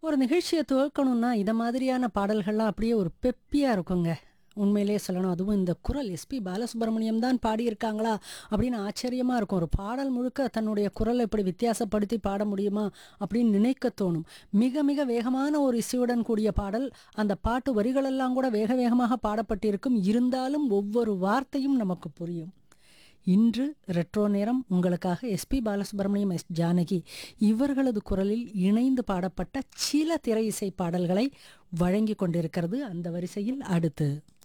ஒரு நிகழ்ச்சியை துவக்கணும்னா இத மாதிரியான பாடல்கள்லாம் அப்படியே ஒரு பெப்பியா இருக்குங்க. உண்மையிலேயே சொல்லணும். அதுவும் இந்த குரல் எஸ்பி பாலசுப்ரமணியம் தான் பாடியிருக்காங்களா? அப்படின்னு ஆச்சரியமா இருக்கும். ஒரு பாடல் முழுக்க தன்னுடைய குரல இப்படி வித்தியாசப்படுத்தி பாட முடியுமா? அப்படின்னு நினைக்க தோணும். மிக மிக வேகமான ஒரு இசையுடன் கூடிய பாடல். அந்த பாட்டு வரிகளெல்லாம் கூட வேக வேகமாக பாடப்பட்டிருக்கும். இருந்தாலும் ஒவ்வொரு வார்த்தையும் நமக்கு புரியும். இன்று ரெட்ரோ நேரம் உங்களுக்காக எஸ்பி பாலசுப்ரமணியம், எஸ். ஜானகி இவர்களது குரலில் இணைந்து பாடப்பட்ட சில திரை இசை பாடல்களை வழங்கிக் கொண்டிருக்கிறது. அந்த வரிசையில் அடுத்து